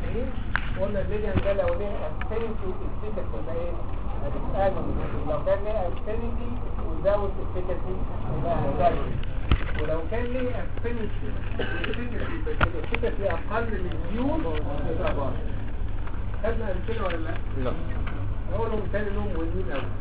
ايه قلنا الليجن ده لو ليه افينيتي والافيكاسي يبقى ايه هتتقابل لو كان ليه افينيتي وزود افيكاسي يبقى هتتقابل ولو كان ليه افينيتي والافيكاسي بس الافيكاسي اقل من اليوم يبقى بار خدنا امثله ولا لا؟ لا اول مثال انهم مهمين قوي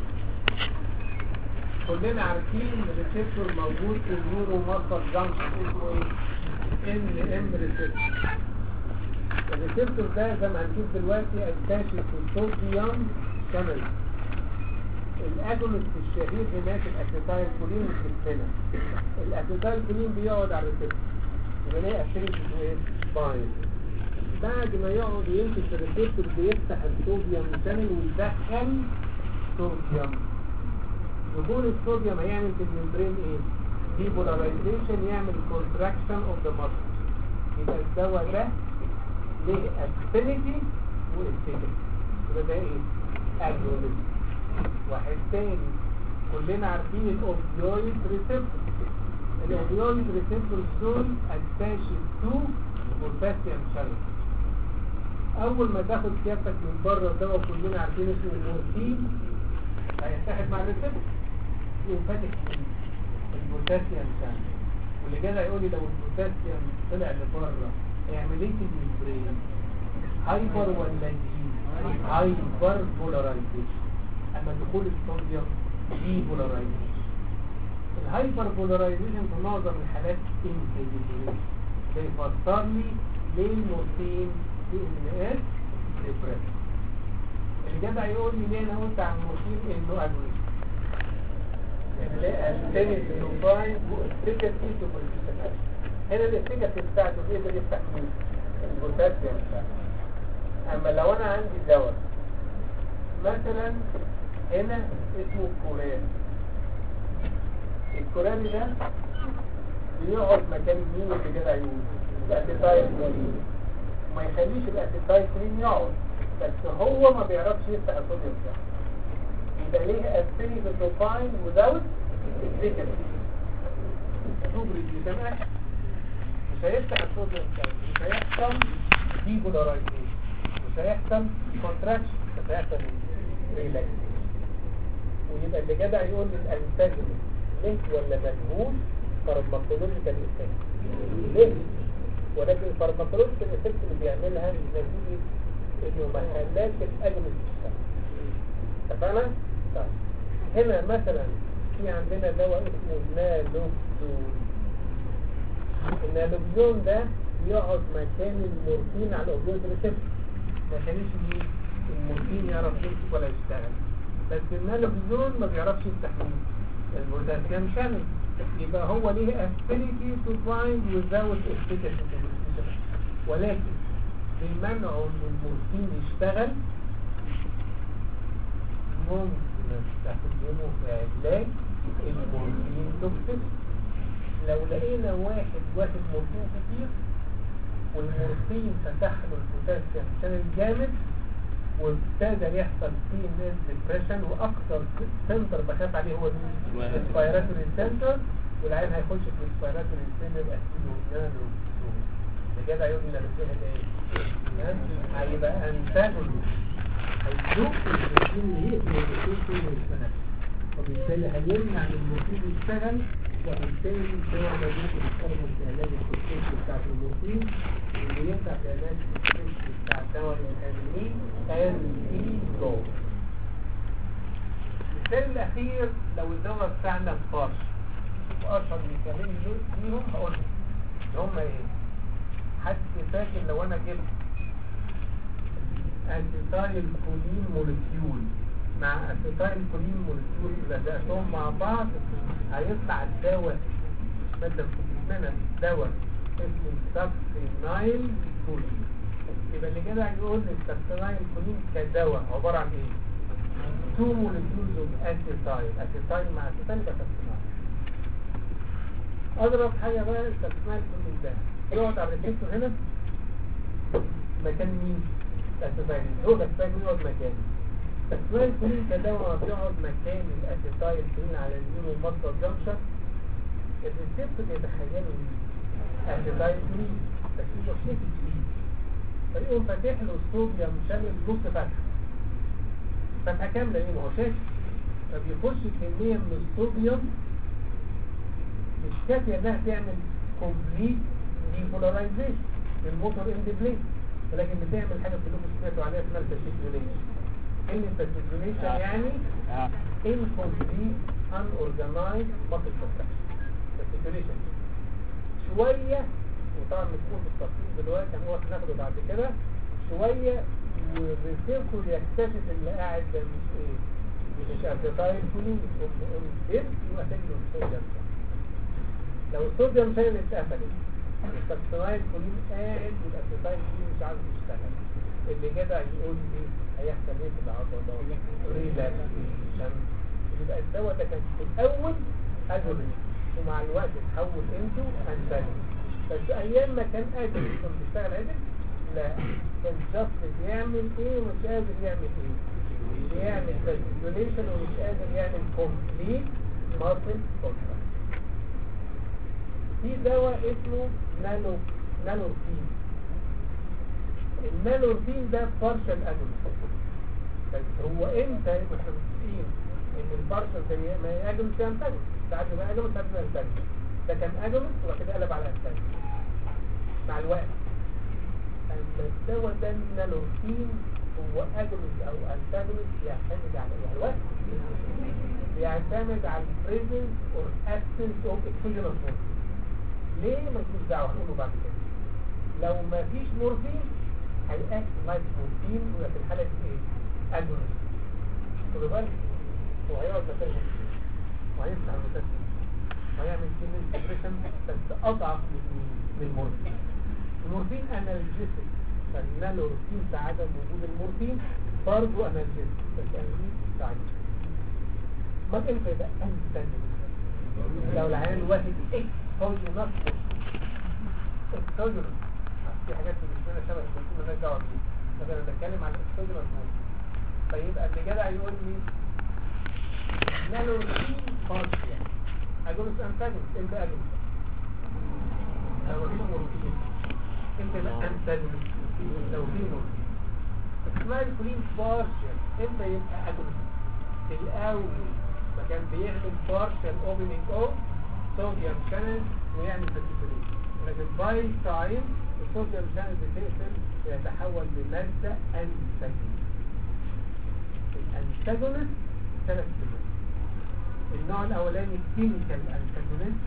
كلنا عارفين الريسبتور موجود في النيورو ماسل جانكشن اسمه ايه؟ ان ام ريسبتور الريسبتور ده زي ما هنشوف دلوقتي اكتشف الصوديوم شانل الاجونست الشهير هناك الاسيتايل كولين والسكسينا الاسيتايل كولين بيقعد على الريسبتور يبقى ليه اكتيفيتي اسمه ايه؟ باين بعد ما يقعد يمسك الريسبتور بيفتح الصوديوم شانل ويدخل صوديوم دخول الصوديوم هيعمل في الممبرين ايه؟ ديبولاريزيشن يعمل كونتراكشن اوف ذا ماسل يبقى الدواء ده ليه افينيتي وافينيتي يبقى ده ايه؟ اجونست واحد تاني كلنا عارفين الاوبيويد ريسبتور الاوبيويد ريسبتور دول اتاشد تو بوتاسيوم شانل اول ما تاخد سيادتك من بره دواء كلنا عارفين اسمه المورفين هيتحد مع الريسبتور يقوم فاتح مين؟ البوتاسيوم شانل واللي جاي يقول لي لو البوتاسيوم طلع لبره هيعمل ايه في الممبرين هايبر ولا دي هايبر بولارايزيشن اما دخول الصوديوم دي بولارايزيشن الهايبر بولارايزيشن في معظم الحالات انهبيتوري ده يفسر لي ليه المورفين دي ان اس ديبريشن اللي جدع يقول لي ليه انا قلت عن المورفين انه اجونست الثاني النوباين والافكاسي تبقى هنا الافكاسي بتاعته بيقدر يفتح مين البوتاسيوم بتاعته اما لو انا عندي دواء مثلا هنا اسمه الكوران الكوراني ده بيقعد مكان مين اللي كده يقول الاسيتايل كولين ما يخليش الاسيتايل كولين يقعد بس هو ما بيعرفش يفتح الصوديوم ده يبقى ليه افيني بالدوباين وزود الفكرة تبرد لسماح مش هيفتح الصوديوم ده مش هيحصل ديبولارايزيشن مش هيحصل كونتراكشن مش هيحصل ريلاكسيشن ويبقى اللي جدع يقول لي الانتاجون ليه ولا مجهول فارماكولوجيكال افكت ليه ولكن الفارماكولوجيكال افكت اللي بيعملها نتيجه انه ما خلاش الاجنس تشتغل اتفقنا؟ طيب هنا مثلا في عندنا دواء اسمه نالوكزون النالوكزون ده بيقعد مكان المورفين على الاوبيويد ريسبتور ما يخليش مين المورفين يعرف يمسك ولا يشتغل بس النالوكزون ما بيعرفش يفتح مين البوتاسيوم شانل يبقى هو ليه affinity to bind without efficacy ولكن بمنعه ان المورفين يشتغل ممكن نستخدمه في علاج المورفين توكسيك لو لقينا واحد واخد مورفين كتير والمورفين فتح له البوتاسيوم شانل جامد وابتدى يحصل فيه ناس ديبريشن واكثر سنتر بخاف عليه هو الاسبيراتوري سنتر والعيان هيخش في الاسبيراتوري سنتر اسيدو نانو كده يقول لنا فيها ايه هيبقى انتاجون هيزوق المورفين اللي يقتل المورفين كله يشتغل وبالتالي هيمنع ان المورفين يشتغل وبالتالي الدواء ده ممكن يستخدم في علاج الكورتيكس بتاعت المورفين واللي ينفع في علاج الكورتيكس بتاع الدواء اللي بنسميه انتيزو المثال الاخير لو الدواء بتاعنا فاش واشهر مثالين فيهم هقولهم اللي هم ايه حد فاكر لو انا جبت اسيتايل كولين مولكيول مع اسيتايل كولين مولكيول لزقتهم مع بعض هيطلع الدواء مش ماده في جسمنا دواء اسمه سبسينايل كولين يبقى اللي كده يقول السبسينايل كولين كدواء عباره عن ايه؟ تو مولكيولز اوف اسيتايل اسيتايل مع اسيتايل يبقى سبسينايل اضرب حاجه بقى السبسينايل كولين ده يقعد على الريسبتور هنا مكان مين؟ الاسيتايل هو الاسيتايل يقعد مكانه الاسيتايل كولين كدواء بيقعد مكان الاسيتايل كولين على النيورو ماسل جنكشن الريسبتور يتخيلوا مين؟ اسيتايل كولين بس هو شايف مين؟ فيقوم فاتح له الصوديوم شامل نص فتحه فتحه كامله ايه ما هو شاشه فبيخش كميه من الصوديوم مش كافيه انها تعمل كومبليت ديبولاريزيشن للموتور اند بليت ولكن بتعمل حاجه كلكم سمعتوا عليها اسمها الفاسيكيوليشن كلمه فاسيكيوليشن يعني اه incomplete unorganized muscle contraction fasciculation شوية وطبعا مسؤول بالتفصيل دلوقتي هنقعد ناخده بعد كده شوية والريسيركل يكتشف اللي قاعد ده مش ايه مش ارتيتايل كولين يقوم يقوم يقتل له الصوديوم لو الصوديوم شايل اتقفلت السبسونايل كولين قاعد والارتيتايل كولين مش عارف يشتغل اللي كده يقول لي هيحصل ايه في العضلات ريلاكسيشن يبقى الدواء ده كان في الاول اجري ومع الوقت اتحول انتو انتاجون بس ايام ما كان قادر كان بيشتغل عدل لا كان جاست بيعمل ايه ومش قادر يعمل ايه بيعمل فاسيكوليشن ومش قادر يعمل كومبليت ماسل كونتراكت في دواء اسمه نانو نانورفين النانورفين ده بارشل اجونست بس هو امتى يبقى احنا متفقين ان البارشل زي ما هي اجونست هي انتاجونست ساعات يبقى اجونست ساعات يبقى انتاجونست ده كان اجونست وبعد كده قلب على انتاجونست مع الوقت اما الدواء ده النانورفين هو اجونست او انتاجونست يعتمد على ايه على الوقت بيعتمد على البريزنس اور ابسنس اوف اكسوجينوس مورفين ليه ما تكونش دعوه هنقوله بعد كده لو ما فيش مورفين هيأكت لايك مورفين ويبقى في الحالة دي ايه؟ أجونست خدوا بالك هو هيقعد مكانه وهيفتح المسلسل وهيعمل كيميل ديبريشن بس أضعف من من المورفين المورفين أنالجيسيك فالنالورفين في عدم وجود المورفين برضه أنالجيسيك بس أنالجيسيك ضعيف ما امتى يبقى أنتاجونست لو العيان واحد اكسوجينوس اكسوجينوس في حاجات مش منها شبه الكلسوم مالناش دعوه بيه بس انا بتكلم عن الاكسوجينوس مود فيبقى اللي جدع يقول لي نانوروتين بارشيا اجونس انتاجونس انت اجونس لو في مورفين انت لا انتاجونس لو في مورفين اسمها الكولين بارشيا انت يبقى اجونس الاول ما كان بيعمل بارشال اوبننج اوف صوديوم شانل ويعمل فاسيكوليشن لكن باي تايم الصوديوم شانل بتقفل يتحول لمادة انتاجونست الانتاجونست ثلاث كلمات النوع الاولاني كيميكال انتاجونست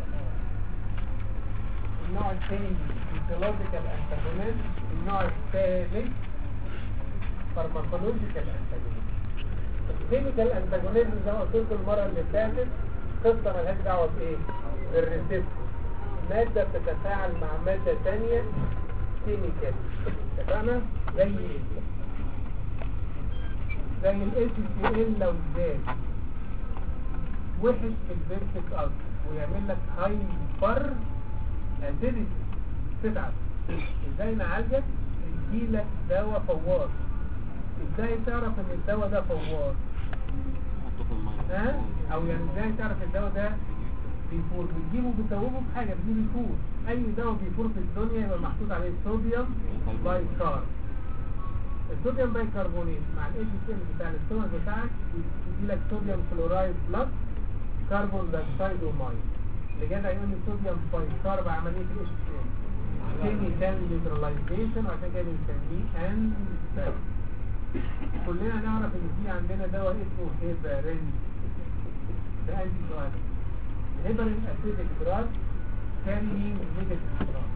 النوع الثاني فيسيولوجيكال انتاجونست النوع الثالث فارماكولوجيكال انتاجونست الكيميكال انتاجونيزم زي ما قلت لكم المره اللي فاتت قصه مالهاش دعوه بايه بالريسبتور ماده بتتفاعل مع ماده ثانيه كيميكال اتفقنا زي ايه زي الاس سي ال لو زاد وحش في البيرفكت التر ويعمل لك هايبر اسيديتي تتعب ازاي نعالجك يديلك دواء فوار ازاي تعرف ان الدواء ده فوار حطه في الميه ها او يعني ازاي تعرف الدواء ده بيفور بتجيبه بتدوبه بحاجه بتجيب بيفور اي دواء بيفور في الدنيا يبقى محطوط عليه صوديوم بايكار الصوديوم بايكربونات مع الاي سي ام بتاع الاستومك بتاعك بيدي لك صوديوم كلورايد بلس كربون دايوكسيد وميه اللي جدع يقول لي صوديوم بايكار بعمليه الاي سي ام كيميكال نيوتراليزيشن وعشان كده بنسميه ان كلنا نعرف ان في عندنا دواء اسمه هيبرين ده انتي سؤال هيبرين اسيدك دراج كارينج نيجاتيف دراج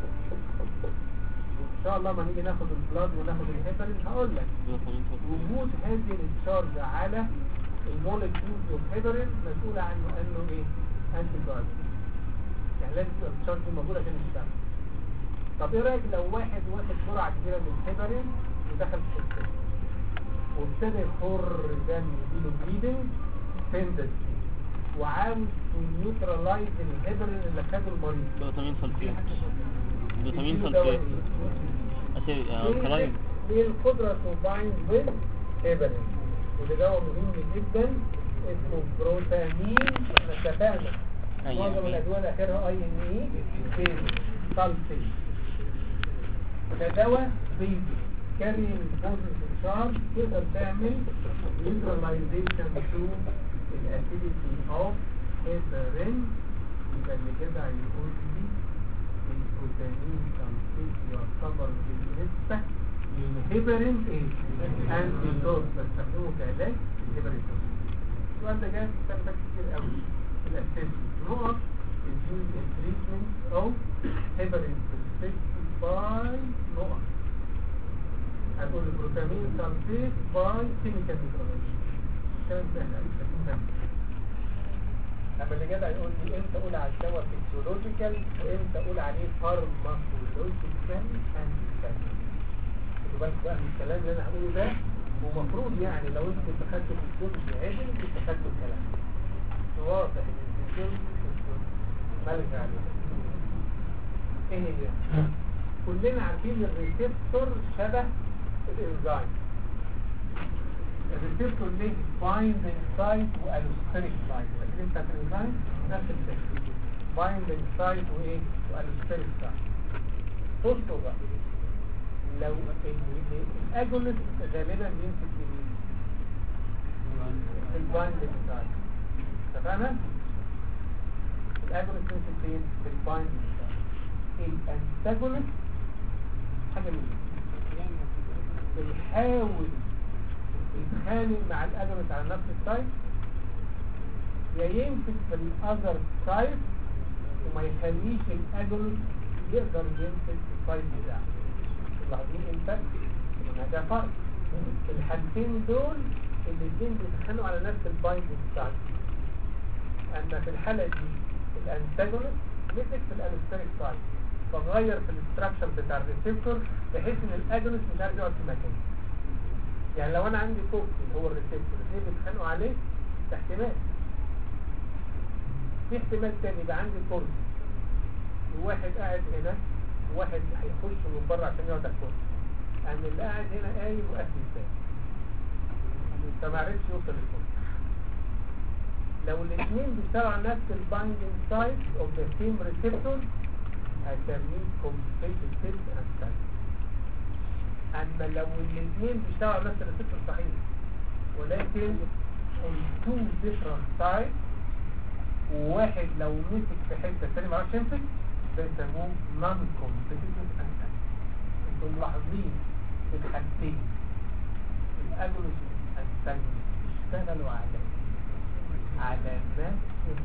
ان شاء الله ما نيجي ناخد البلاد وناخد الهيبرين هقول لك وجود هذه الشارج على المولكيولز والهيبرين مسؤول عنه انه ايه انتي دراج يعني لازم تبقى الشارج دي موجوده عشان يشتغل طب ايه رايك لو واحد واخد جرعه كبيره من الهيبرين ودخل في السيستم وابتدى يخر دم يجيله بليدنج تندس وعاوز نيوترلايز الهيبرين اللي خده المريض فيتامين سلفيت فيتامين يديله دواء سلفيت ايه؟ أسيد ليه- الكلاين ليه القدرة تباين with هيبرين وده دواء مهم جدا اسمه بروتامين احنا اتفقنا أيوة. معظم الادويه اللي اخرها اي ان اي سلفيت ده دواء بيزي كارينج بوزيتيف شارج تقدر تعمل نيوتراليزيشن تو الاسيديتي اوف هيبرين يبقى اللي كده هيقول لي البروتين تنسيق يعتبر بالنسبة للهيبرين ايه؟ انتي دوز بستخدمه كعلاج الهيبرين السؤال ده جاي في كتابات كتير قوي في الاساس نقط الجين تريتمنت او هيبرين باي نقط هتقول البروتامين تنسيق باي كيميكال نيوتراليزيشن كلام سهل قوي لما اللي جدع يقول لي امتى اقول على الدواء فيسيولوجيكال وامتى اقول عليه فارماكولوجيكال اند خدوا بالكم بقى من الكلام اللي انا هقوله ده ومفروض يعني لو انتوا كنتوا خدتوا في الكتب عدل كنتوا خدتوا الكلام واضح ان الفيسيولوجي مالك عليه ايه هي؟ كلنا عارفين الريسبتور شبه الانزيم الريسبتور ليه بايندنج سايت والوستريك سايت فاكرين بتاعت الانزيم نفس الفكره بايندنج سايت وايه والوستريك سايت بصوا بقى لو الاجونست غالبا بيمسك يمين في البايندنج سايت اتفقنا الاجونست يمسك فين في البايندنج سايت الانتاجونست حاجه من بيحاول يتخانق مع الاجونست على نفس السايت يا يمسك في الاذر سايت وما يخليش الاجونست يقدر يمسك في السايت بتاعه لاحظين امتى ان ده فرق الحالتين دول الاثنين بيتخانقوا على نفس البايندنج سايت اما في الحاله دي الانتاجونست مسك في الالستريك سايت فغير في الاستراكشر بتاع الريسبتور بحيث ان الاجونست مش عارف يقعد في مكانه يعني لو انا عندي توكسين هو الريسبتور الاثنين بيتخانقوا عليه ده احتمال في احتمال تاني يبقى عندي كرسي وواحد قاعد هنا وواحد هيخش من بره عشان يقعد على الكرسي ان اللي قاعد هنا قايم وقافل الباب فما عرفش يوصل للكرسي لو الاثنين بيشتغلوا على نفس البايندنج سايت اوف ذا سيم ريسبتور هسميه competitive antagonist اما لو الاثنين بيشتغلوا على نفس الريسبتور صحيح ولكن on two different sides وواحد لو مسك في حته الثاني ما عرفش يمسك ده يسموه non competitive antagonist انتم ملاحظين في الحالتين الاجونست والانتاجونست اشتغلوا على على نفس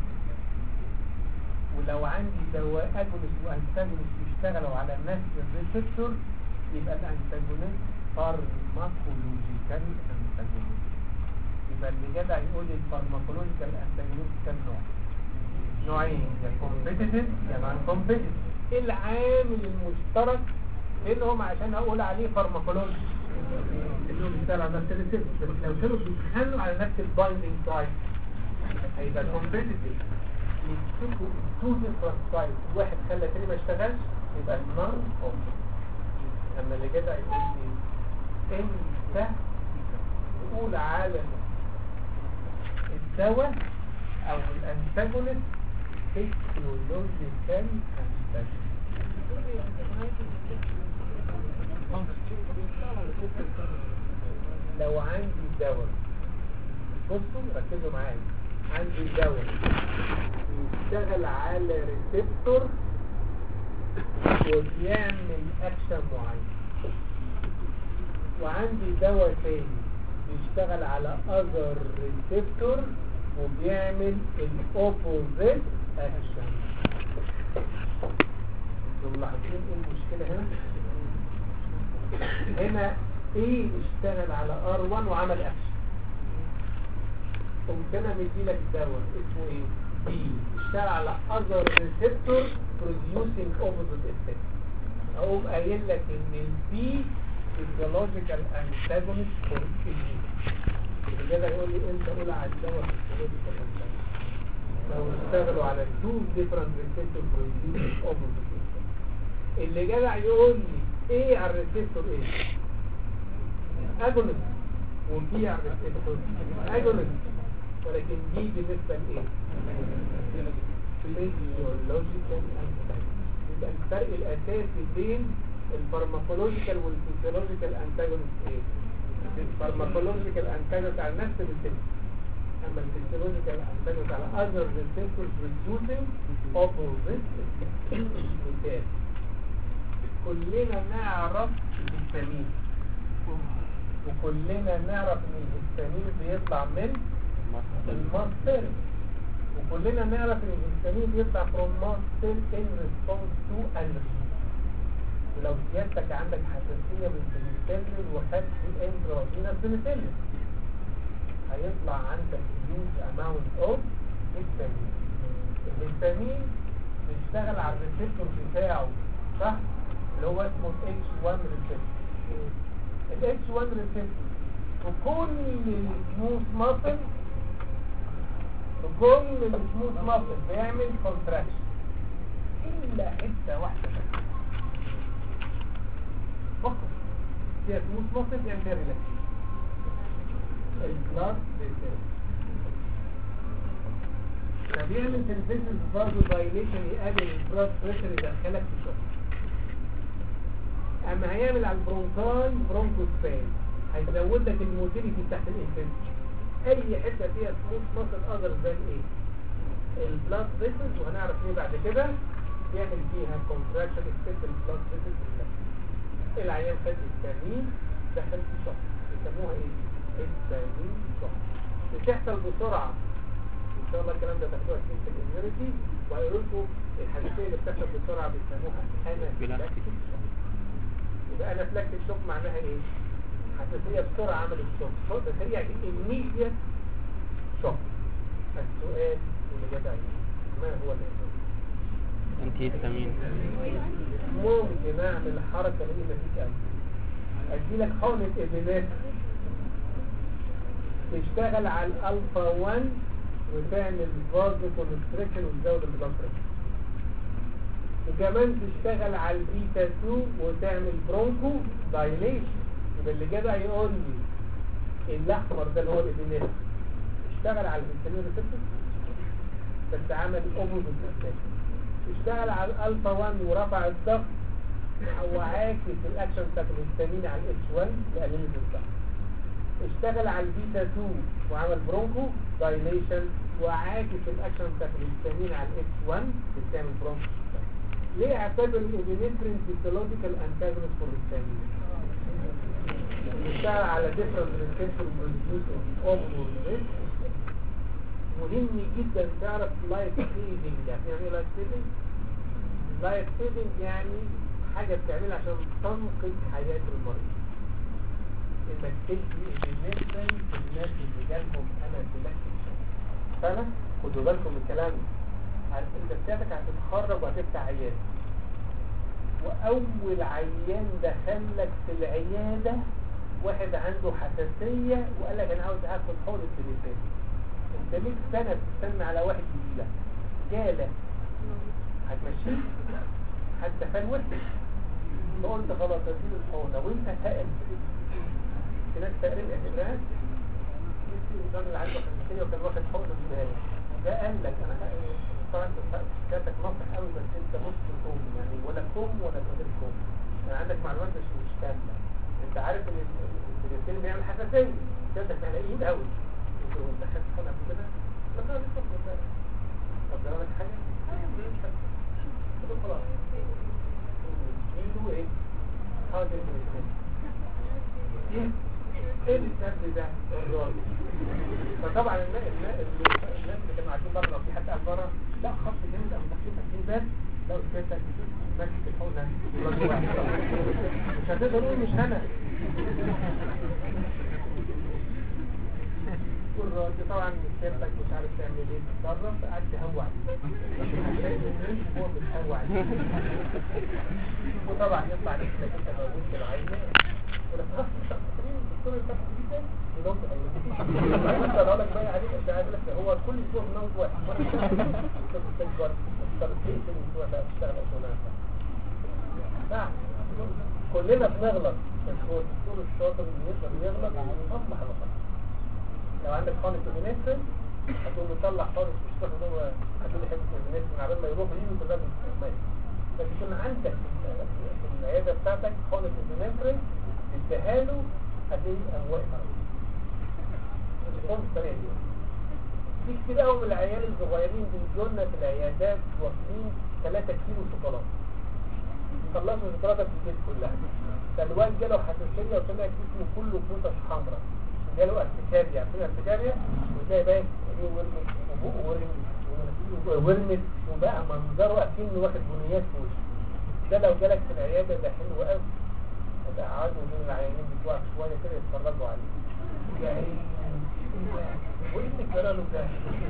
ولو عندي دواء اجونست وانتاجونست يشتغلوا على نفس الريسبتور يبقى الانتاجونست فارماكولوجيكال انتاجونست يبقى اللي جدع يقول لي الفارماكولوجيكال انتاجونست كام نوع نوعين يا كومبيتيتيف يا نون كومبيتيتيف ايه العامل المشترك بينهم عشان اقول عليه فارماكولوجي انهم بيشتغلوا على نفس الريسبتور بس لو كانوا بيتخانقوا على نفس البايندنج سايت هيبقى كومبيتيتيف يمسكوا تو ديفرنت سايت واحد خلى التاني ما اشتغلش يبقى النون كومبيتيتيف لما اللي جدع يقول لي انت تقول على الدواء او الانتاجونست فيسيولوجيكال لو عندي دواء بصوا ركزوا معايا عندي دواء بيشتغل على ريسبتور وبيعمل اكشن معين وعندي دواء تاني بيشتغل على اذر ريسبتور وبيعمل الاوبوزيت اكشن انتم ملاحظين ايه المشكله هنا هنا ايه اشتغل على ار1 وعمل اكشن قمت انا مديلك دواء اسمه ايه بي اشتغل على اذر ريسبتور producing opposite effect اقوم قايل لك ان البي physiological antagonist for الجي الرجاله يقول لي انت قول على الدواء physiological antagonist لو اشتغلوا على two different receptor producing opposite effect اللي جدع يقول لي ايه على الريسبتور ايه اجونست وبي على الريسبتور اجونست ولكن دي بالنسبه لايه physiological antagonist يبقى الفرق الاساسي بين الفارماكولوجيكال والفيسيولوجيكال انتاجونست ايه الفارماكولوجيكال انتاجونست على نفس الريسبتور اما الفيسيولوجيكال انتاجونست على other receptors reducing opposite مثال كلنا نعرف الهستامين وكلنا نعرف ان الهستامين بيطلع من الماستر وكلنا نعرف ان الهستامين بيطلع from master in response to allergy ولو سيادتك عندك حساسية من البنسلين وخدت انترافينوس بنسلين هيطلع عندك huge amount of هستامين الهستامين بيشتغل على الريسبتور بتاعه صح؟ اللي هو اسمه H1 receptor ال H1 receptor وكل السموث ماسل وكل السموث ماسل بيعمل كونتراكشن الا حته واحده بس فقط هي سموث ماسل بيعمل فيها ريلاكس البلاد بريشر فبيعمل سنسيشن برضه دايليشن يقلل البلاد بريشر يدخلك في شوك اما هيعمل على البرونكال برونكوسبان هيزود لك الموتيليتي بتاعت الانفنتش اي حته فيها سموث ماسل اذر ذان ايه البلاد فيسلز وهنعرف ليه بعد كده يعمل فيها كونتراكشن اكسبت البلاد فيسلز العيان خد التامين دخل في شوك يسموها ايه التامين شوك بتحصل بسرعه ان شاء الله الكلام ده تاخدوها في الاميونيتي وهيقولوا لكم الحساسيه اللي بتحصل بسرعه بيسموها انافيلاكتيك شوك يبقى انافيلاكتيك شوك معناها ايه حساسيه بسرعه عملت شوك شوك سريع immediate شوك السؤال اللي جاب عليه ما هو الاساس انتي هستامين ممكن اعمل حركه اللي فيك قوي ادي لك حقنه ابنات تشتغل على الالفا 1 وتعمل فازو كونستريكشن وتزود البلاد بريشر وكمان تشتغل على البيتا 2 وتعمل برونكو دايليشن يبقى اللي جدع يقول لي الاحمر ده اللي هو الابنات اشتغل على الهستامين ريسبتور بس عمل اوبوزيت افكت اشتغل على الالفا 1 ورفع الضغط هو عاكس الاكشن بتاعت الهستامين على الاتش 1 لقليل الضغط اشتغل على البيتا 2 وعمل برونكو دايليشن وعاكس الاكشن بتاعت الهستامين على الاتش 1 بتعمل برونكو ليه اعتبر الابنفرين فيسيولوجيكال انتاجونست فور الهستامين اشتغل على different receptor producing hormones مهم جدا تعرف لايف سيفنج يعني ايه لايف سيفنج لايف سيفنج يعني حاجة بتعملها عشان تنقذ حياة المريض انك تدي النسبة للناس اللي جالهم انا بلاك فانا خدوا بالكم من الكلام عارف انت بتاعتك هتتخرج وهتفتح عيادة واول عيان دخلك في العيادة واحد عنده حساسية وقال لك انا عاوز اخد حقنة تليفون انت ليك سنة بتستنى على واحد يجيلك جالك هتمشيه حتى فان وحش فقلت خلاص اديله الحقنة وانت تقل في ناس تقريب اعتبارات الراجل اللي عنده حساسية وكان واخد حقنة في ده قال لك انا طبعا انت كاتك نصح قوي بس انت نص كوم يعني ولا كوم ولا غير كوم يعني عندك معلومات مش مش كاملة انت عارف ان البنسلين بيعمل حساسية كاتك على ايد قوي انت انت خدت حقنة قبل كده لا لا لسه ما طب ده لك حاجة طب خلاص يدو ايه حاجة البنسلين ايه السبب ده الراجل فطبعا الناس الناس الناس اللي كانوا قاعدين بره لو في حد قاعد بره لا خط جامد او تحتيه 50 باب لو سيادتك ماسك الحقنه راجل واحد مش هتقدر تقول مش انا والراجل طبعا سيادتك مش عارف تعمل ايه تتصرف قاعد تهوى عليه هو بتهوى عليه وطبعا يطلع لك انت موجود في العينه ولا خلاص الدكتور اللي تحت دي تاني يدوم انت لو لك باقي عليه ده عامل لك هو كل اسبوع بنوم واحد مره تاخد تكبر تشتغل تقفل اسبوع لا تشتغل شغلانه نعم كلنا بنغلط بس هو الدكتور الشاطر اللي يقدر يغلط يصلح الغلط لو عندك خانة النسل هتقوم مطلع خالص مش تاخد هو هتقول لي حته النسل من عبال ما يروح يجي كلها من فتكون عندك في العياده بتاعتك حقنه البنفرين تديها له هتلاقيه واقف على التليفون السريع دي في كتير قوي من العيال الصغيرين بيجوا لنا في العيادات واخدين 3 كيلو شوكولاته خلصوا الشوكولاته في البيت كلها فالواد جاله حساسيه وطلع جسمه كله بوتش حمراء جاله ارتكاريا عارفين ارتكاريا وتلاقي باين ايه ورمت وبقه ورمت ورمت وبقى منظره اكنه واخد بنيات في وشه ده لو جالك في العياده ده حلو قوي هتبقى قعدوا من العيانين بتوعك شويه كده يتفرجوا عليه يا عيني وايه الكلام ده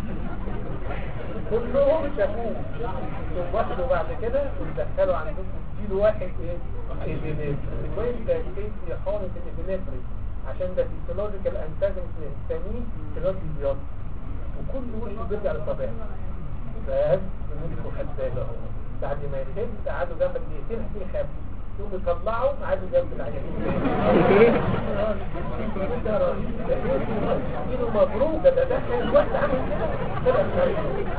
كلهم شافوه ثم واخدوا بعد كده ودخلوا عندكم كيلو واحد ايه ايبينيفرين وانت تدي حقنه الايبينيفرين عشان ده فيسيولوجيكال انتاجونست للهستامين سيلوجي بيض وكل وشه بيرجع لطبيعته بس انتوا خد بالك اهو بعد ما يخف قعدوا جنبك دقيقتين هتلاقيه خف يقوموا يطلعوا قعدوا جنب العيانين ايده مبروكه ده ده كان الواحد عامل كده كده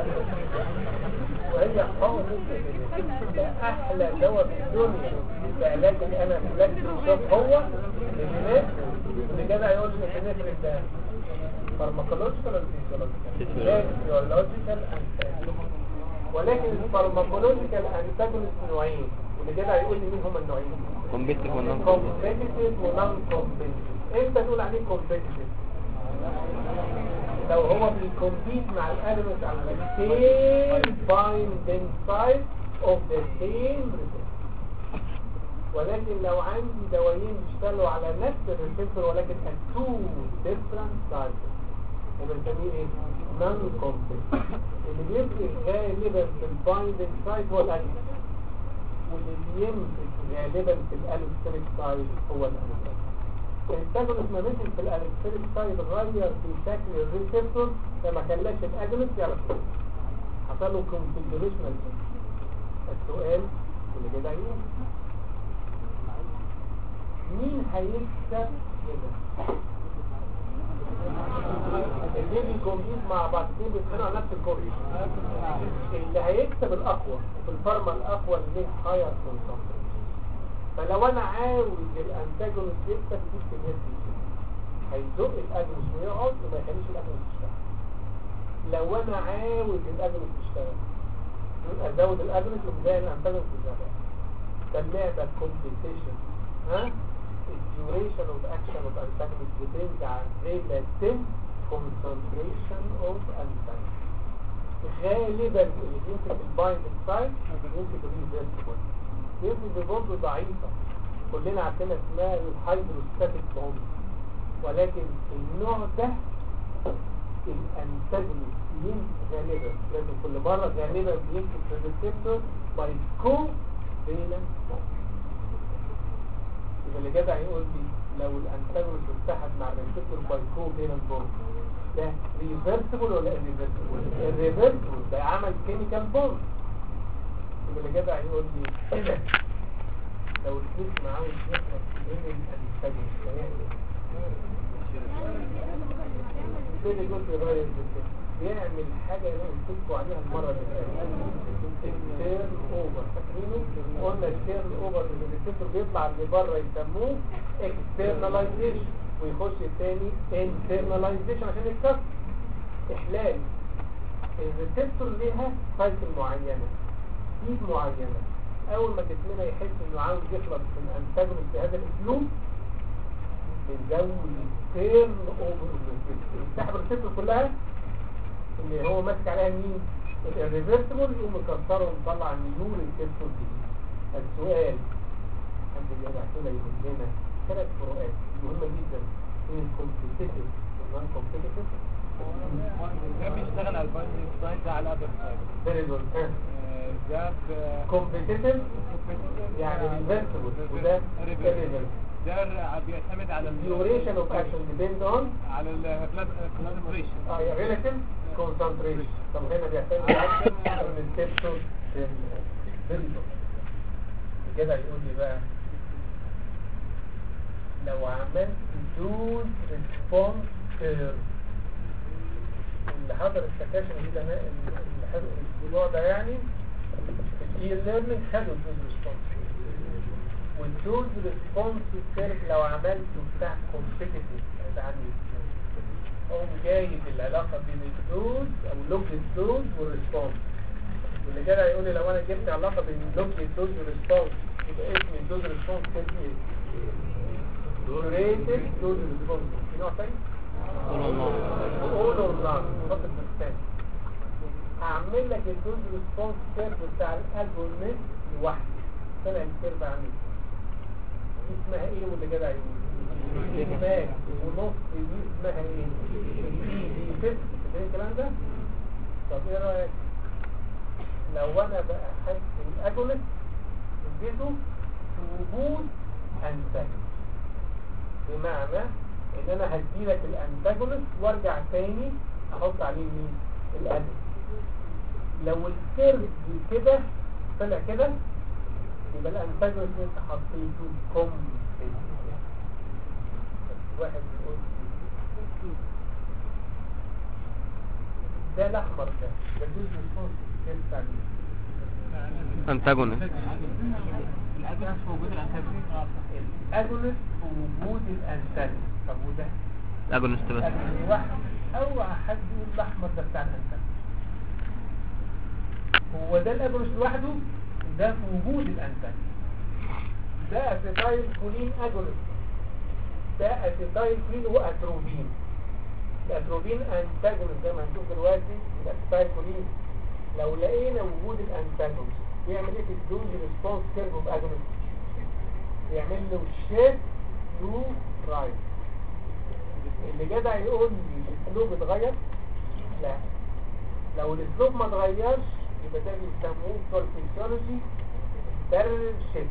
وهي حاول ده احلى دواء في الدنيا لعلاج الانافلاكسي شوف هو الجنات اللي جدع يقول لي الجنات ده فارماكولوجيكال ولا فيزيولوجيكال فيزيولوجيكال ولكن الفارماكولوجيكال انتاجونست نوعين واللي جدع يقول لي مين هم النوعين كومبيتيف ونون كومبيتيتيف ونون كومبيتيتيف امتى تقول عليه كومبيتيتيف لو هو بيكمبيت مع الاليمنت على السيم بايندينج سايت اوف ذا سيم ولكن لو عندي دوايين بيشتغلوا على نفس الريسبتور ولكن at two different sites وبنسميه ايه؟ نون كومبيت اللي بيفرق غالبا في البايندينج سايت هو الاليمنت واللي بيمسك غالبا في الالكتريك سايد هو الالكتريك الانتاجونست ما مسك في الالكتريك سايد غير في شكل الريسبتور فما خلاش الاجونست يعرف حصل له كونفيجريشنال السؤال واللي كده يقول مين هيكسب هنا اللي بيكمبيت مع بعض الاثنين بيتخانقوا على نفس الكورس اللي هيكسب الاقوى وفي الفارما الاقوى اللي هاير كونسنتريشن فلو انا عاوز الانتاجونست يكسب دي كميات هيزق الاجونست ويقعد وما يخليش الاجونست يشتغل لو انا عاوز الاجونست يشتغل يبقى ازود الاجونست وبدايه الانتاجونست يشتغل ده اللعبه كومبيتيشن ها الديوريشن اوف اكشن اوف antagonist depends on relative concentration of antagonist غالبا اللي بيمسك البايندنج سايت بيمسك الريفيرسبل بيمسك برضه ضعيفه كلنا عارفين اسمها الهيدروستاتيك بوند ولكن النوع ده الانتاجونست يمسك غالبا لازم كل مره غالبا بيمسك الريسبتور باي كو فيلنس بوند يبقى اللي جدع يقول لي لو الانتاجونست اتحد مع الريسبتور باي كو فيلنس بوند ده ريفرسبل ولا irreversible الريفرسبل ده عمل كيميكال بوند يبقى اللي جدع يقول لي كده لو الجسم عاوز يخلص من الانتاجونست هيعمل ايه؟ كده جزء غير الجسم بيعمل حاجة انا قلت لكم عليها المرة اللي فاتت التيرن اوفر فاكرينه قلنا التيرن اوفر اللي الريسبتور بيطلع اللي بره يسموه اكسترناليزيشن ويخش الثاني internalization عشان يتكسر احلال الريسبتور ليها سايكل معينة سبيد معينة اول ما جسمنا يحس انه عاوز يخلص من انتاجونست بهذا الاسلوب بنزود التيرن اوفر يسحب الريسبتور كلها اللي هو ماسك عليها مين الريفرسبل يقوم مكسره ومطلع نيو ريسبتور جديد السؤال حد بيرجع كده يقول لنا ثلاث فروقات مهمة جدا بين الكومبيتيتيف والنون كومبيتيتيف كان بيشتغل على البايندنج سايد ده على الابر سايد فيري جود ده ب- كومبيتيتيف يعني ريفرسبل وده irreversible ده ر- بيعتمد على ال duration of action depends on على الكونسنتريشن اه يعني relative concentration طب هنا بيعتمد على الريسبتور كده يقول لي بقى لو عملت دوز ريسبونس كيرف اللي حضر السكاشن دي ده اللي حضر الاسبوع ده يعني الدي ليرنينج خدوا الدوز ريسبونس والدوز ريسبونس كيرف لو عملته بتاع كومبيتيتيف هيتعمل ازاي؟ اقوم جايب العلاقه بين الدوز او لوج الدوز والريسبونس واللي كده هيقول لي لو انا جبت علاقه بين لوج الدوز والريسبونس يبقى اسم الدوز ريسبونس كان ايه؟ ريتد دوز ريسبونس في نوع تاني؟ اول اور نان خط البستان هعمل لك الدوز ريسبونس كيرف بتاع الالبومين لوحده طلع الكيرف عامل دي اسمها ايه واللي كده هيقول اسمها ونص دي اسمها ايه؟ دي دي فيفت فاهم الكلام ده؟ طب ايه رايك؟ لو انا بقى حاسس الاجولست اديته في وجود انتاجولست بمعنى ان انا هديلك الانتاجونست وارجع تاني احط عليه مين الادب لو الكيرف كده طلع كده يبقى الانتاجونست انت حطيته كوم واحد يقول ده الاحمر ده ده جزء الصوص كيف تعمل انتاجونست الأجنس في وجود الأنتاجونست الاجونست في وجود الانتاجونست طب وده الاجونست بس أجل واحد اوعى حد يقول الاحمر ده بتاع الانتاج هو ده الاجرس لوحده ده في وجود الانتاج ده اسيتايل كولين اجرس ده اسيتايل كولين هو اتروبين الاتروبين انتاجونس زي ما هنشوف دلوقتي الاسيتايل كولين لو لقينا وجود الانتاجونس بيعمل ايه في الدوز ريسبونس كيرف اوف اجونس يعمل له شيفت تو رايت اللي جدع يقول لي الاسلوب اتغير لا لو الاسلوب ما اتغيرش يبقى ده بيسموه بتوع الفيسيولوجي بارل شيفت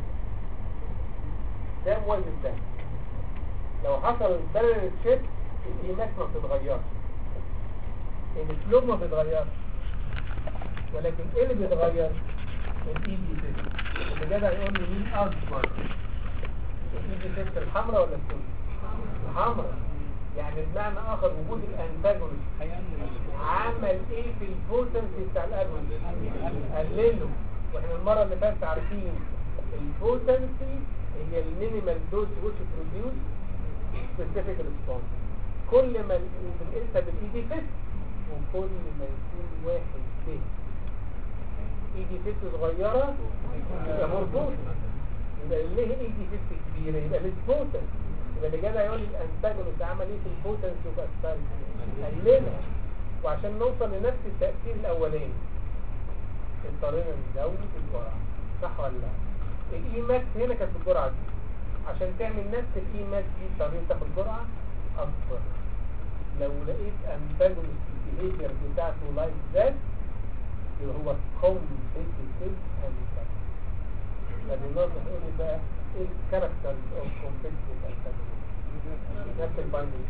ده موازن ده لو حصل البارل شيفت الايمات ما بتتغيرش الاسلوب ما بيتغيرش ولكن ايه اللي بيتغير الاي دي سيست اللي جدع يقول لي مين اكبر الاي دي سيست الحمراء ولا السوداء الحمراء يعني بمعنى اخر وجود الانتاجونست عمل ايه في البوتنسي بتاع الاجونست قلله واحنا المره اللي فاتت عارفين البوتنسي هي المينيمال دوز which produce specific response كل ما بنقيسها بالاي دي فيت وكل ما يكون واحد فيه اي دي فيت صغيره يبقى مربوط يبقى ليه اي دي فيت كبيره يبقى مش بوتنسي يبقى اللي جدع يقول الانتاجونست عمل ايه في البوتنسي وبأسفل قللها وعشان نوصل لنفس التأثير الأولاني اضطرينا نزود الجرعة صح ولا لا؟ الاي ماكس هنا كانت الجرعة دي عشان تعمل نفس الاي ماكس دي اضطريت تاخد جرعة أكبر لو لقيت انتاجونست البيهيفير بتاعته لايك ذات يبقى هو كومبيتيتيف انتاجونست فبالنظر نقول بقى ايه الكاركترز اوف كومبيتيتيف انتاجونست نفس البايندنج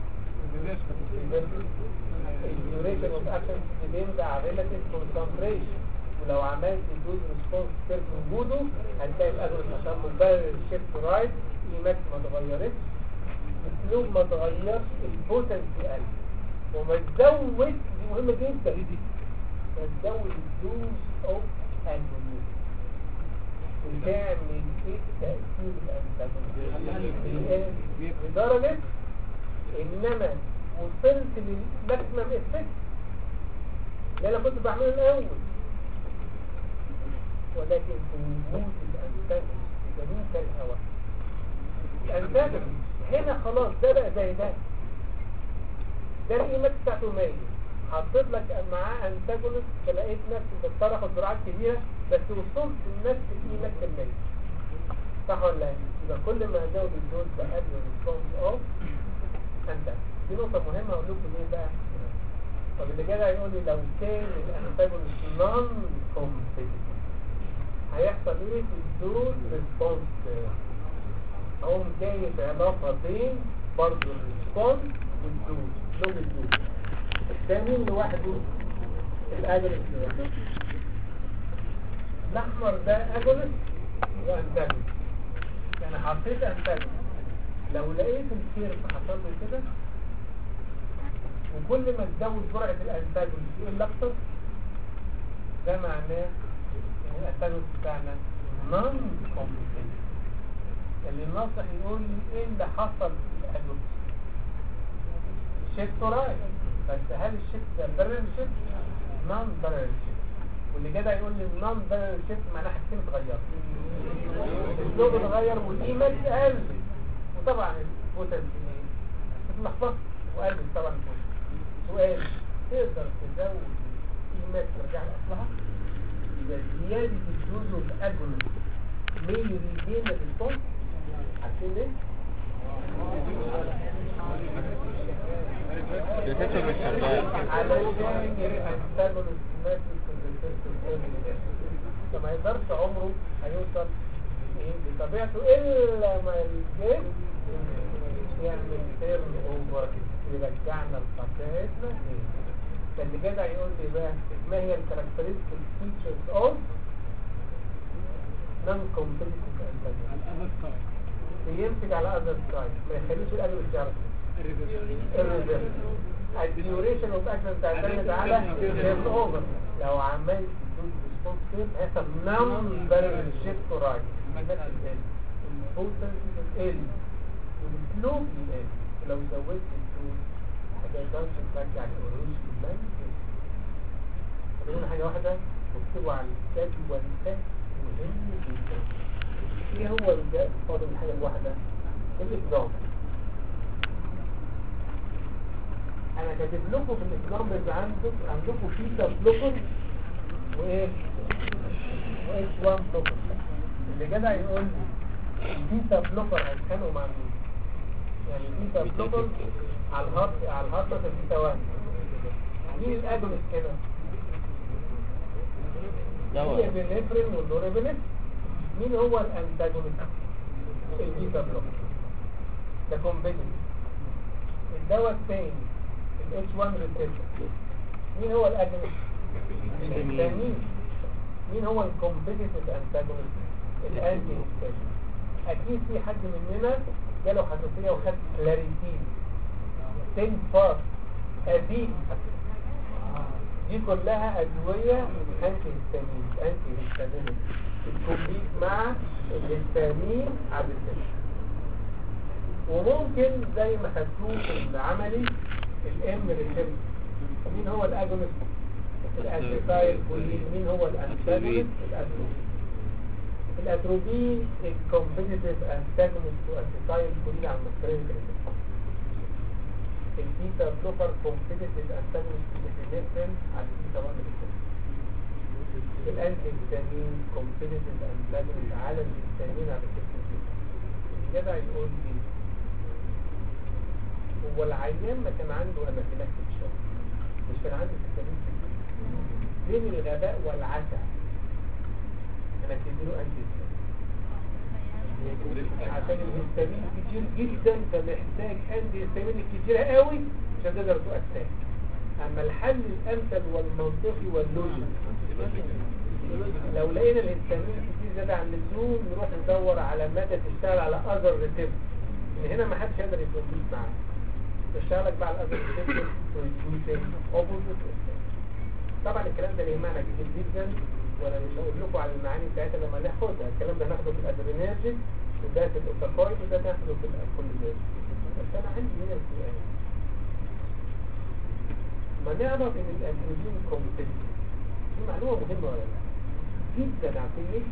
الديوريشن اوف اكشن ديبيند على ريلاتيف كونسنتريشن ولو عملت دوز ريسبونس كيرف وجوده هتلاقي الاجر عشان مبرر الشيفت رايت ايماكس ما اتغيرتش الاسلوب ما اتغيرش البوتنسي قل وما تزود دي مهمه جدا ما تزود الدوز اوف انتونيوس وتعمل ايه تأثير الانتاجونست لدرجة انما وصلت للماكسيمم افكت اللي انا كنت بعمله الاول ولكن في وجود الانتاجونست جميع الهواء الانتاجونست هنا خلاص ده بقى زي ده ده الايمات بتاعته 100 حطيت لك معاه انتاجونست فلقيت نفسي بضطر اخد جرعات كبيره بس وصلت لنفس الايمات ال 100 صح ولا لا؟ يبقى كل ما ازود الدوز بقلل الريسبونس اوف انت دي نقطة مهمة اقول لكم ايه بقى طب اللي جاي هيقول لي لو كان الانتاجونست نون كومبيتيتيف هيحصل ايه في الدوز ريسبونس اقوم جايب علاقة بين برضه الريسبونس والدوز لون الدوز ده مين لوحده الاجونست لوحده الاحمر ده اجونست وانتاجونست يعني حطيت انتاجونست لو لقيت الكيرف حصل له كده وكل ما تزود جرعة الانتاجونست يقول اكتر ده معناه الانتاجونست بتاعنا نون كومبليكيشن اللي الناصح يقول لي ايه اللي حصل في الاجونست شيفت رايت بس هل الشيفت ده بارل شيفت نون بارل شيفت واللي جدع يقول لي النون بارل شيفت معناها حاجتين اتغيروا الاسلوب اتغير والايميل قل وطبعا البوتنسي ايه اتلخبط وقل طبعا البوتنسي سؤال تقدر تزود الايميل ترجع لاصلها يبقى زياده الجزء الاجونست may regain the response عارفين ليه؟ الريسبتور مش شغال علشان الانتاجونست ماسك في الريسبتور فما يقدرش عمره هيوصل ايه بطبيعته الا ما الجسم يعمل تيرن اوفر يرجعنا لطبيعتنا ايه فاللي جدع يقول لي بقى ما هي الكاركترستيك فيتشرز اوف نون كومبيتيتيف انتاجونست بيمسك على اذر سايد ما يخليش القلب يعرف الريزيرف الديوريشن اوف اكشن تعتمد على شيفت اوفر لو عملت تدوس ريسبونس كيف هيحصل نون بارل شيفت رايت البوتنسي تقل والسلوب يقل لو زودت الدوز هتقدرش ترجع الاوريجن خلينا حاجه واحده واكتبوا على الجدول ده مهم جدا ايه هو الجدول فاضل الحاجه الواحده الاكزام انا كاتب لكم في الاكزامبلز عندكم عندكم فيتا بلوكر وايه وايش وان بلوكر اللي جدع يقول لي الفيتا بلوكر هيتخانقوا مع مين يعني الفيتا بلوكر على الهارت على الهارت في الفيتا 1 مين الاجونست هنا دواء الابنفرين والنورابينفرين مين هو الانتاجونست البيتا بلوكر ده كومبيتيتيف الدواء الثاني ال H1 ريسبتور مين هو الاجونست الهستامين مين هو الكومبيتيتيف انتاجونست الانتي هستامين اكيد في حد مننا جاله حساسيه وخد كلاريتين تين فار اديب دي كلها ادويه انتي هستامين انتي هستامين الكومبيت مع الهستامين على الريسبتور وممكن زي ما خدتوه في العملي الام ريسبتور مين هو الاجونست الاسيتايل كولين مين هو الانتاجونست الاتروبين الاتروبين الكومبيتيتيف انتاجونست واسيتايل كولين على المسكرين ريسبتور البيتا بلوكر كومبيتيتيف انتاجونست الابنفرين على البيتا 1 ريسبتور الانتي هيستامين كومبيتيتيف انتاجونست على الهستامين على الريسبتور الجدع يقول لي هو العيان ما كان عنده انافيلاكتيك شوك مش كان عنده هستامين كتير بين الغباء والعسى انا بتديله انتي هستامين عشان الهستامين كتير جدا فمحتاج انتي هستامين كتيرة قوي عشان تقدر تؤثر اما الحل الامثل والمنطقي واللوجيك لو لقينا الهستامين كتير زيادة عن اللزوم نروح ندور على مادة تشتغل على اذر ريسبتور من هنا ما حدش يقدر يكمبيت معاه تشتغلك بقى على الاذر ريسبتور ريديوسينج اوبوزيت طبعا الكلام ده ليه معنى كتير جدا وانا مش هقول لكم على المعاني بتاعتها لما ناخدها الكلام ده هناخده في الادرينرجيك وده في الاوتاكويد وده هناخده في الكولينرجيك بس انا عندي هنا سؤال ما نعرف ان الانتروجين كومبيتيتيف دي معلومه مهمه ولا لا جدا عارفين ليه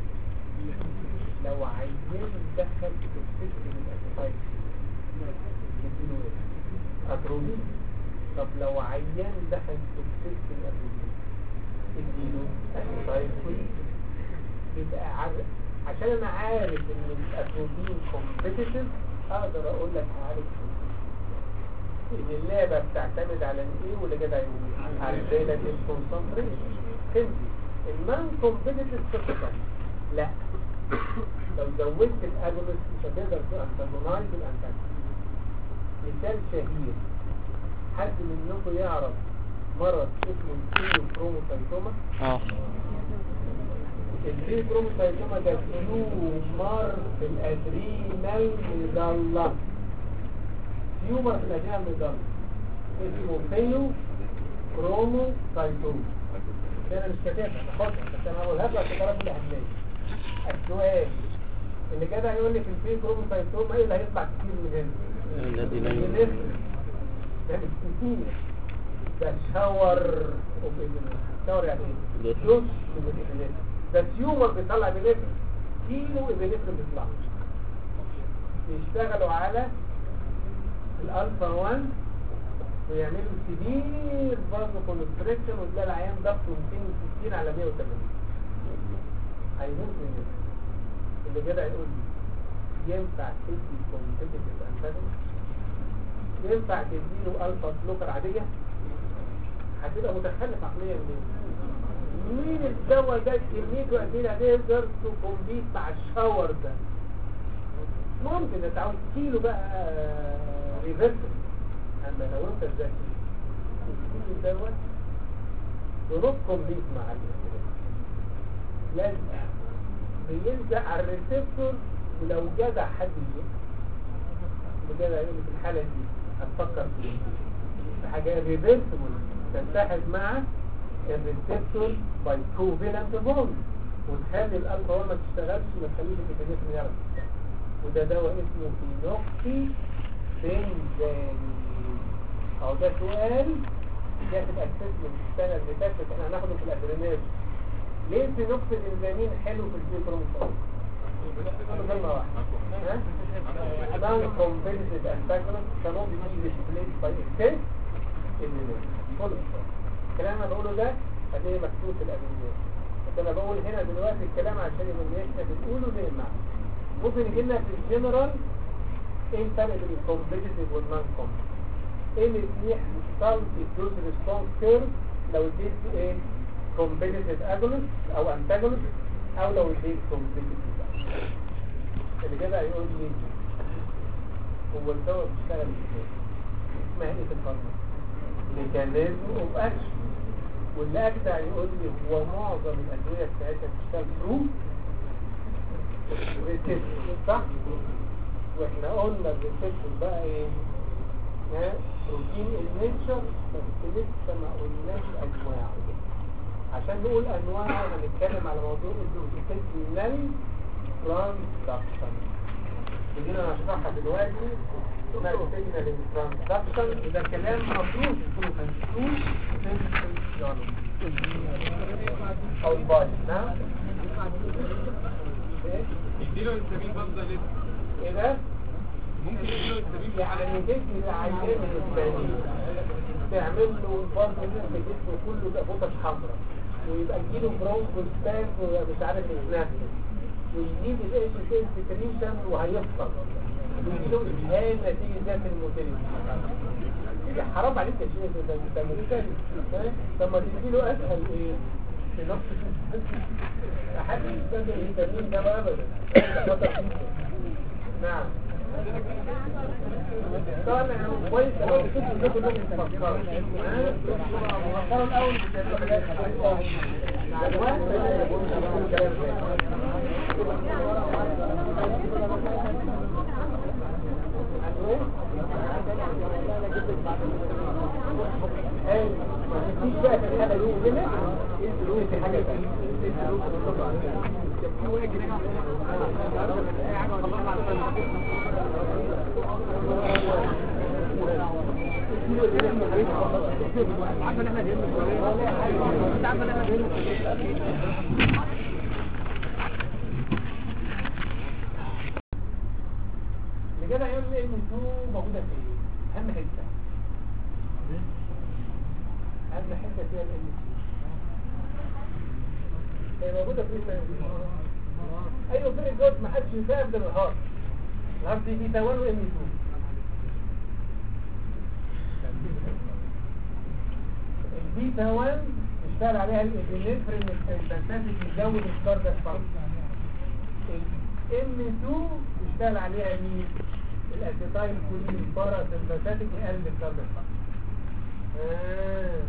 لو عايزين ندخل توكسيسيتي من الاسيتايل نديله ايه اتروبين طب لو عيان دخل توكسيسيتي من الاتروبين اديله اسيتايل كولين يبقى عارف عشان انا عارف ان الاتروبين كومبيتيتيف اقدر اقول لك عارف ان اللعبة بتعتمد على الايه واللي كده على الريلاتيف كونسنتريشن فهمتي النون كومبيتيتيف سيستم لا لو زودت الاجونست مش هتقدر تانتاجونايز الانتاجونست مثال شهير حد منكم يعرف مرض اسمه الكيلو كروموسايتوما اه الكيلو كروموسايتوما ده تيومر في الادرينال ميدالا تيومر في الادرينال ميدالا اسمه فيلو كروموسايتوما ده انا مش كاتبها باخدها بس انا هقولها لك عشان تعرف الاهميه السؤال اللي جدع يقول لي في الفي كروموسايتوم ايه اللي هيطلع كتير من هنا الذي لا اللي يمكن. لسه ده مش كتير ده شاور اوف شاور يعني ايه؟ لسه. دوش من الابنات ده تيومر بيطلع ابنات كيلو ابنات بيطلع بيشتغلوا على الالفا 1 ويعملوا سيفير برضه كونستريكشن وتلاقي العيان ضغطه 260 على 180 هيموت من كده اللي كده يقول لي ينفع تدي كومبيتيتيف انتاجونست ينفع تديله الفا بلوكر عاديه هتبقى متخلف عقليا ليه مين الدواء ده كميته قد ايه هتقدر تكمبيت مع الشاور ده ممكن انت عاوز كيلو بقى ريفرسل اما لو انت ذكي تديله الدواء ونوت كومبيت مع الانسولين لازم بيلزق على الريسبتور ولو جدع حد يجي بجدع يقول لي في الحالة دي هتفكر في ايه؟ في حاجة ريفرسبل تتحد مع الريسبتور باي كوفيلنت بوند وتخلي الالفا 1 ما تشتغلش وما تخليش الجسم يعرف وده دواء اسمه فينوكسي بنزاني اهو ده سؤال جات الاسسمنت السنه اللي فاتت احنا هناخده في الادرينال ليه الفينوكسي بنزانين حلو في الفيبروموسايت؟ كلمة واحدة non competitive antagonist cannot be replaced by itself elimination كل الكلام اللي بقوله ده هتلاقيه مكتوب في الأدوية بس أنا بقول هنا دلوقتي الكلام عشان يبقى احنا بنقوله ليه المعنى ممكن يجي لنا في الجنرال ايه الفرق بين الكومبيتيتيف والنون كومبيتيتيف ايه اللي يحصل في الدوز ريسبونس كيرف لو اديت ايه كومبيتيتيف اجونست او انتاجونست او لو اديت كومبيتيتيف اللي كده هيقول لي هو الدواء بيشتغل ازاي اسمها ايه في الفارما ميكانيزم اوف اكشن واللي اجدع يقول لي هو معظم الادويه بتاعتها بتشتغل ثرو ريسبتور صح واحنا قلنا الريسبتور بقى ايه ها بروتين النيتشر بس لسه ما قلناش انواعه عشان نقول انواعه هنتكلم على موضوع البروتين ترانسدكشن ودينا هنشرحها دلوقتي اسمها السيجنال ترانسدكشن وده كلام مفروض يكون منسوش في الفيزيولوجي او الباي نعم ايه يديله السبيل بفضل لسه ايه ده ممكن يديله السبيل يعني تدي العيان الثاني تعمل له برضه في جسمه كله ده بوتش حمراء ويبقى تجيله برونكو ستاك ومش عارف يتنفس ويجيب الايش سيل سكريشن وهيفصل ويجيله اسهال نتيجه ذات الموتيليتي يا حرام عليك يا شيخ ده انت مختلف ها؟ طب ما تديله اسهل ايه في نفس حد يستخدم الفيتامين ده بقى ابدا ده خطر جدا. نعم طالع كويس لو كنت كنت كنت مفكر مفكر الاول بتعمل حاجات كويسه دلوقتي بقول كلام ايوه ما تجيش بقى في الحاله دي كده ايه في حاجه ثانيه اللي كده يقول لي ان 2 موجوده في ايه؟ اهم حته اهم حته فيها الام هي موجوده في ايه ايوه في الجود ما حدش يساعد ده الهارت الهارت دي في توان وام 2 البيتا 1 اشتغل عليها الابنفرين الفانتاتيك يزود الكاردياك فانكشن الام 2 اشتغل عليها مين الاسيتايل كولين بارا سمباتيك يقلل الكاردياك فانكشن آه.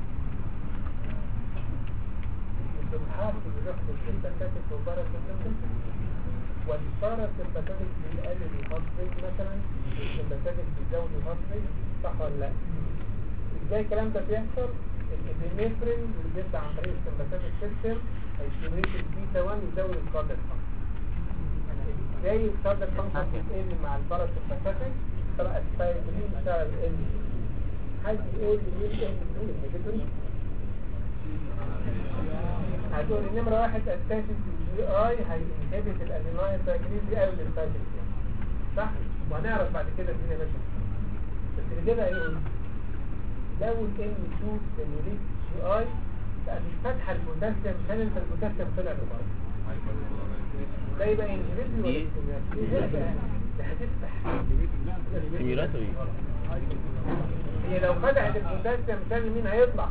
بنحافظ رحلة السمباتيك وبارا سمباتيك والبارا سمباتيك بيقلل الهارت ريت مثلا والسمباتيك بيزود الهارت ريت صح ولا لا؟ ازاي الكلام ده بيحصل؟ الابنفرين اللي بيطلع عن طريق السمباثيك سيستم هيستمريت البيتا 1 يزود الكاردياك فانكشن ازاي الكاردياك فانكشن بتقل مع الباراسمباثيك طلع السايكلين بتاع ال حد يقول لي مين ال انهبيتوري هتقول النمرة واحد اساسي الجي اي هينهبت الاديناين سايكلين دي قبل السايكلين صح؟ وهنعرف بعد كده الدنيا ماشيه بس اللي كده هيقول لو ال N2 ستيموليت جي اي بقى مش فاتحه البوتاسيوم شانل فالبوتاسيوم طلع لبره ده يبقى انهبيتوري ولا دي- ستيمولاتوري؟ ده بقى ده هتفتح ستيميولاتوري هي لو فتحت البوتاسيوم شانل مين هيطلع؟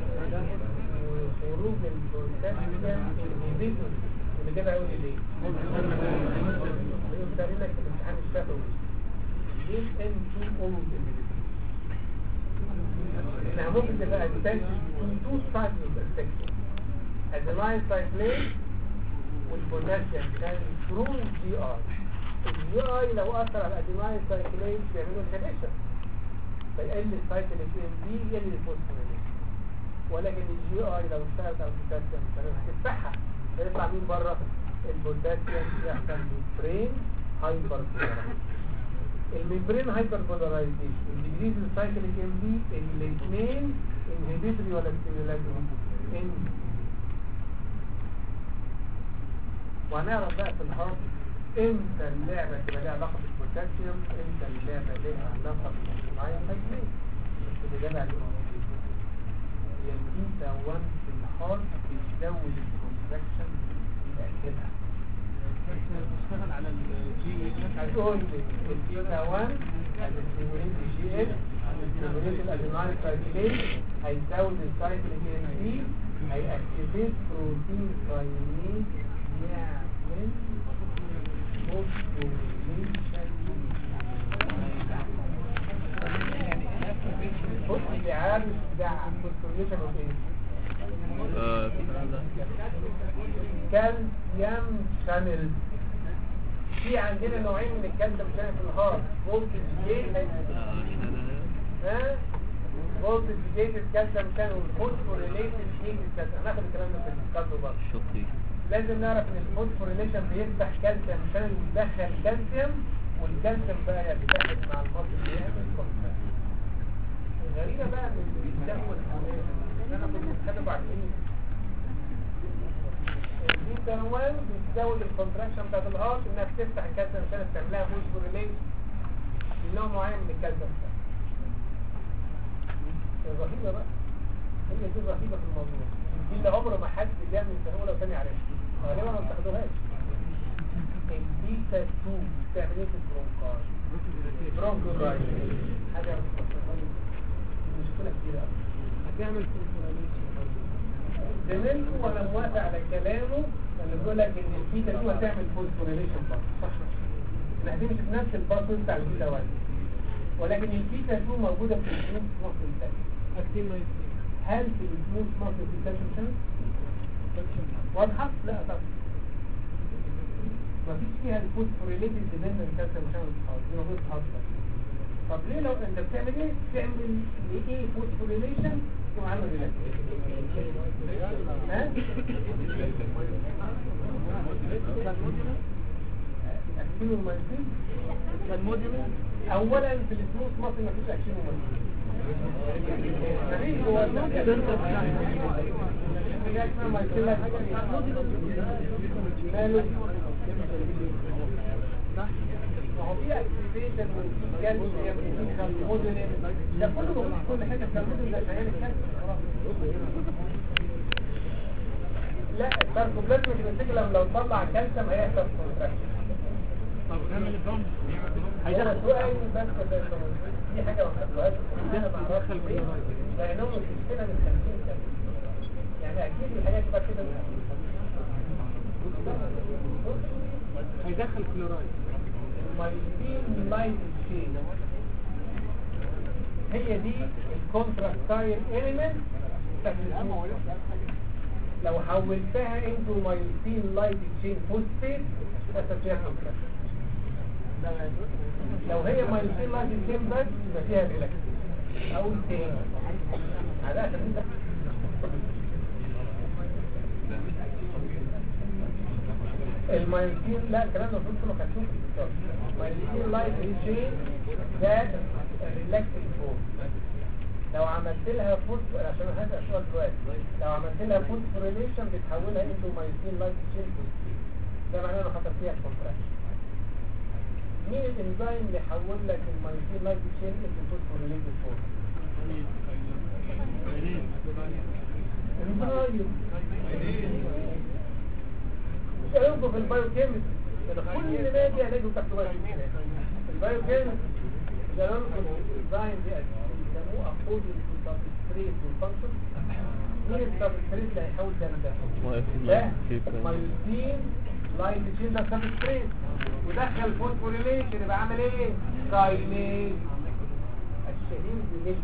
خروج البوتاسيوم انهبيتوري اللي كده هيقول لي ليه؟ هيقول تقريبا في الامتحان الشفوي ليه N2 always inhibitor؟ انها ممكن تبقى extension between two cycles effective adenine cyclase والبوتاسيوم كان through الجي اي الجي اي لو اثر على الاديناين سايكليز بيعملوا انهبيشن فيقل السايكل ام دي يقل الفوسفوريليشن ولكن الجي اي لو اشتغلت على البوتاسيوم كمان هتفتحها فيطلع مين بره البوتاسيوم يحصل ممبرين هايبر الممبرين هايبر بولاريزيشن الديجريز السايكليك ام دي الاثنين انهبيتوري ولا ستيمولاتوري ان وهنعرف بقى في الهارت امتى اللعبه تبقى لها علاقه بالبوتاسيوم امتى اللعبه لها علاقه بالماين سايكلين بس اللي جاب عليهم هي البيتا 1 في الهارت بتزود الكونتراكشن بتاكدها بتشتغل على الجي هتقول لي البيتا 1 هتستيموليت الجي اس هتستيموليت الاديناين سايكلين هيزود السايكليك ام دي هيأكتيفيت بروتين كاينيز يعمل بص اللي عارف ده فوسفوريليشن اوف ايه؟ آه، في الكلام ده كالسيوم شانل في عندنا نوعين من الكالسيوم شانل في الهارت فولتج جيتد آه، شنو ها فولتج جيتد كالسيوم شانل والفوسفوريليتد جيتد كالسيوم هناخد الكلام ده في الكاتو برضه شكري لازم نعرف ان الفوسفوريليشن بيفتح كالسيوم شانل ويدخل كالسيوم والكالسيوم بقى يتحد مع المصل بيعمل كونتراكت الغريبه بقى ان اللي بيسموا ان انا كنت بتكلم عن ايه البيتا 1 بتزود الكونتراكشن بتاعت الهارت انها بتفتح الكالسيوم شانل بتعملها فوسفوريليشن نوع معين من الكالسيوم شانل الرهيبه بقى هي دي الرهيبه في الموضوع دي اللي عمره ما حد جاب من سنه اولى وثانيه عارفها غالبا ما بتاخدوهاش البيتا 2 بتعمل ايه في البرونكاي برونكولاي حاجه مشكله كبيره قوي هتعمل زميلته ولا موافق على كلامه اللي بيقول لك ان البيتا 2 هتعمل فوسفوريليشن برضه صح لا دي مش في نفس الباص بتاع البيتا 1 ولكن البيتا 2 موجوده في السموث ماسل تاني اكتين ما يصير هل في السموث ماسل في كالسيوم شانل واضحه لا طبعا مفيش فيها الفوسفوريليتد ديبندنت كالسيوم شانل خالص دي موجوده في الهارت طب ليه لو انت بتعمل ايه بتعمل ايه فوسفوريليشن وعامل ريلاكس ها اكتين ومايسين اولا في السموث ماسل مفيش اكتين ومايسين مفيش جوه ماله ما هو في اكتيفيشن وفي كالسيوم وفي كالمودولين ده كله موجود في كل حته الكالمودولين ده شغال الكالسيوم خلاص لا الساركوبلازميك ريتيكولم لو طلع كالسيوم هيحصل كونتراكشن طب نعمل البامب هيدخل سؤال بس ده دي حاجه ما خدتوهاش انا ما اعرفش ليه لانهم بتشتغل من 50 سنه يعني اكيد الحاجات بقى كده هيدخل كلورايد المايسين لاين تشين هي دي الكونتراكتايل اليمنت لو حولتها انتو مايسين لايت تشين فوسفيت يبقى فيها كونتراكشن لو هي مايسين لايت تشين بس يبقى فيها ريلاكس او تاني على اساس انت المايلين لا الكلام ده المفروض كله خدتوه في الكتاب المايلين لايت تشين ذات ريلاكسنج فور لو عملت لها فوت عشان هذا السؤال دلوقتي لو عملت لها فوت كوريليشن بتحولها انتو مايلين لايت تشين ده معناه انه حصل فيها كونتراكشن مين الانزيم اللي يحول لك المايلين لايت تشين انتو فوت كوريليتد فور انزيم يعرفوا في البايوكيمستري كل اللي باجي هلاقيه تحت بايوكيمستري البايوكيمستري ده لهم الديزاين دي بيسموه اقود السبستريت والفانكشن مين السبستريت اللي هيحول ده لده؟ ده مايوسين لاين تشين ده سبستريت ودخل فوت كوريليشن يبقى عامل ايه؟ كاينيز الشهير بميل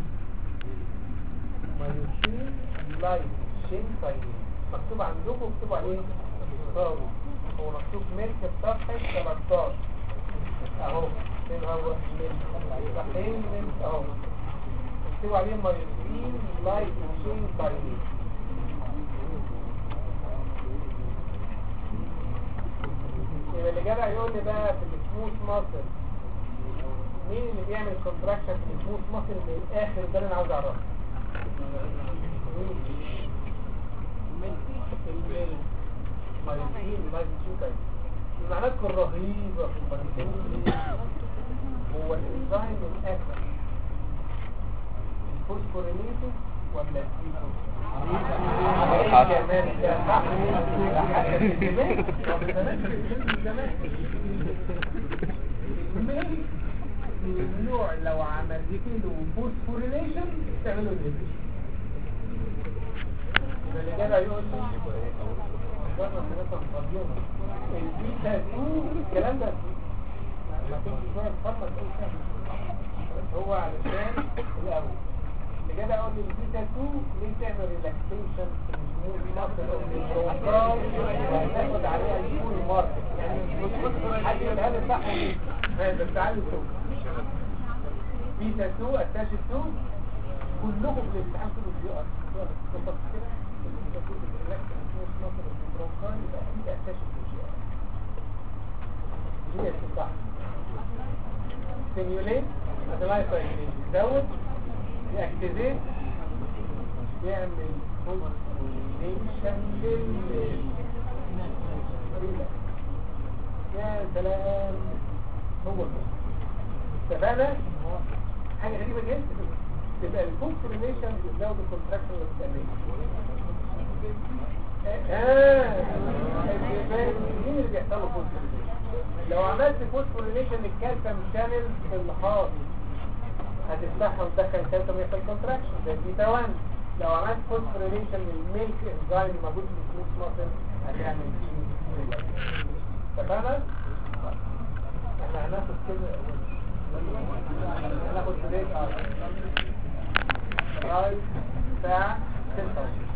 مايوسين لاين تشين كاينيز مكتوب عندكم مكتوب عليه طاوي هو مكتوب ملك في صفحة 13 اهو فين هو ملك صحيح ملك اهو مكتوب عليه مايوسين لايت ماشين باينين يبقى اللي جدع يقول لي بقى في السموث ماسل مين اللي بيعمل كونتراكشن في السموث ماسل من الاخر ده اللي انا عاوز اعرفه الميل مايوسين لايت شوكاي المعلومات الرهيبة في المايوسين هو الانزيم الاخر الفوسفوريليتد ولا الكيتو حسب. النوع لو عملت له فوسفوريليشن تعمله انهبيشن اللي جدع يقول البيتا 2 الكلام ده ما كنتش شويه تفكر تقول كده هو علشان الاول اللي جدع يقول لي البيتا 2 ليه تعمل ريلاكسيشن في السموث ماسل اوف البرونكاي وهتاخد عليها الفول ماركت يعني حد يقولها لي صح ولا بس تعالوا شوف بيتا 2 اتاش 2 كلهم في الامتحان كله بي ار تفكر كده المفروض الريلاكس السموث ماسل اوف البرونكاي يبقى اكيد اتاش 2 هي صح سيميوليت ادلايت يزود يأكتيفيت يعمل فوسفوريليشن لل يا سلام هو ده اتفقنا حاجة غريبة جدا تبقى الفوسفوريليشن بتزود الكونتراكشن اللي بتعمله اه مين اللي بيحصل له فوسفوريليشن لو عملت فوسفوريليشن للكالسيوم شانل في اللحاظ هتفتحها وتدخل كالسيوم يحصل كونتراكشن زي البيتا 1 لو عملت فوسفوريليشن للميلك انزيم موجود في الفلوس ماسل هتعمل فيه اتفقنا؟ احنا هناخد كده هناخد بريك اه رايت ساعة 6